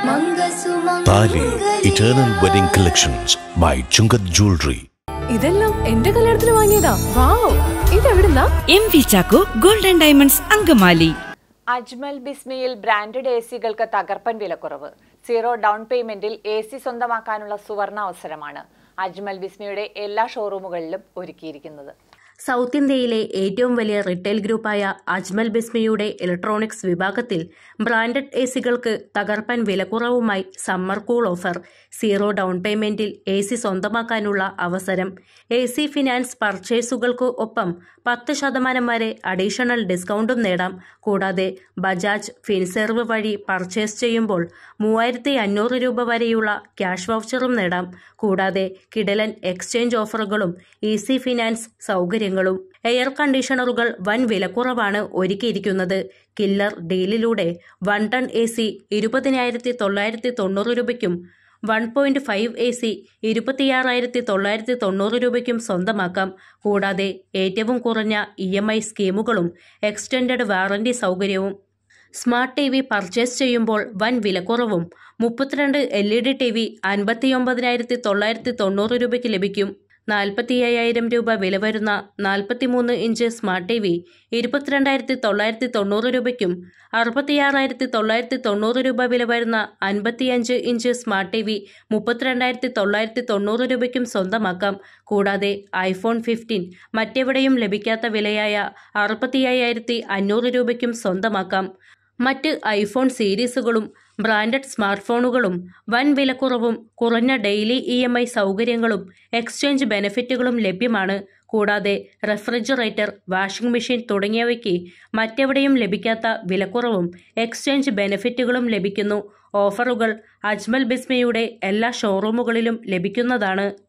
താലി eternal wedding collections by Chungath jewellery ഇതെല്ലാം എന്റെ കല്യാണത്തിന് വാങ്ങിയതാ വാവ് ഇതെവിടുന്നാ M V Chacko golden diamonds Angamaly Ajmal ബിസ്മിയിൽ ബ്രാൻഡഡ് എ സികൾക്ക് തകർപ്പൻ വിലക്കുറവ് സീറോ ഡൗൺ പേയ്മെന്റിൽ എ സി സ്വന്തമാക്കാനുള്ള സുവർണ അവസരമാണ് അജ്മൽ ബിസ്മിയുടെ എല്ലാ ഷോറൂമുകളിലും ഒരുക്കിയിരിക്കുന്നത് സൗത്ത് ഇന്ത്യയിലെ ഏറ്റവും വലിയ റിട്ടെയിൽ ഗ്രൂപ്പായ അജ്മൽ ബിസ്മിയുടെ ഇലക്ട്രോണിക്സ് വിഭാഗത്തിൽ ബ്രാൻഡഡ് എ സികൾക്ക് തകർപ്പൻ വിലക്കുറവുമായി summer cool offer zero down പേയ്മെന്റിൽ എ സി സ്വന്തമാക്കാനുള്ള അവസരം എ സി ഫിനാൻസ് പർച്ചേസുകൾക്ക് ഒപ്പം പത്ത് ശതമാനം വരെ അഡീഷണൽ ഡിസ്കൗണ്ടും നേടാം കൂടാതെ ബജാജ് ഫിൻസെർവ് വഴി പർച്ചേസ് ചെയ്യുമ്പോൾ മൂവായിരത്തി അഞ്ഞൂറ് രൂപ വരെയുള്ള ക്യാഷ് വൗച്ചറും നേടാം കൂടാതെ കിടലൻ എക്സ്ചേഞ്ച് ഓഫറുകളും ഈസി ഫിനാൻസ് സൗകര്യങ്ങളും എയർ കണ്ടീഷണറുകൾ വൻ വിലക്കുറവാണ് ഒരുക്കിയിരിക്കുന്നത് കില്ലർ ഡീലിലൂടെ വൺ ടൺ എ സി ഇരുപതിനായിരത്തി തൊള്ളായിരത്തി തൊണ്ണൂറ് രൂപയ്ക്കും one point five A C ഇരുപത്തിയാറായിരത്തി തൊള്ളായിരത്തി തൊണ്ണൂറ് രൂപയ്ക്കും സ്വന്തമാക്കാം കൂടാതെ ഏറ്റവും കുറഞ്ഞ ഇ എം ഐ സ്കീമുകളും എക്സ്റ്റൻഡഡ് വാറന്റി സൗകര്യവും സ്മാർട്ട് ടി വി പർച്ചേസ് ചെയ്യുമ്പോൾ വൻ വിലക്കുറവും മുപ്പത്തിരണ്ട് L E D T V അൻപത്തിയൊമ്പതിനായിരത്തി തൊള്ളായിരത്തി തൊണ്ണൂറ് രൂപയ്ക്ക് ലഭിക്കും നാൽപ്പത്തി അയ്യായിരം രൂപ വില വരുന്ന നാൽപ്പത്തിമൂന്ന് ഇഞ്ച് സ്മാർട്ട് ടി വി ഇരുപത്തിരണ്ടായിരത്തി തൊള്ളായിരത്തി തൊണ്ണൂറ് രൂപയ്ക്കും അറുപത്തിയാറായിരത്തി തൊള്ളായിരത്തി തൊണ്ണൂറ് രൂപ വില വരുന്ന അൻപത്തിയഞ്ച് ഇഞ്ച് സ്മാർട്ട് ടി വി മുപ്പത്തിരണ്ടായിരത്തി തൊള്ളായിരത്തി തൊണ്ണൂറ് രൂപയ്ക്കും സ്വന്തമാക്കാം കൂടാതെ ഐഫോൺ ഫിഫ്റ്റീൻ മറ്റെവിടെയും ലഭിക്കാത്ത വിലയായ അറുപത്തി അയ്യായിരത്തി അഞ്ഞൂറ് രൂപയ്ക്കും സ്വന്തമാക്കാം മറ്റ് ഐഫോൺ സീരീസുകളും ബ്രാൻഡഡ് സ്മാർട്ട് ഫോണുകളും വൻ വിലക്കുറവും കുറഞ്ഞ ഡെയിലി ഇ എം ഐ സൗകര്യങ്ങളും എക്സ്ചേഞ്ച് ബെനിഫിറ്റുകളും ലഭ്യമാണ് കൂടാതെ റെഫ്രിജറേറ്റർ വാഷിംഗ് മെഷീൻ തുടങ്ങിയവയ്ക്ക് മറ്റെവിടെയും ലഭിക്കാത്ത വിലക്കുറവും എക്സ്ചേഞ്ച് ബെനിഫിറ്റുകളും ലഭിക്കുന്നു ഓഫറുകൾ അജ്മൽ ബിസ്മയുടെ എല്ലാ ഷോറൂമുകളിലും ലഭിക്കുന്നതാണ്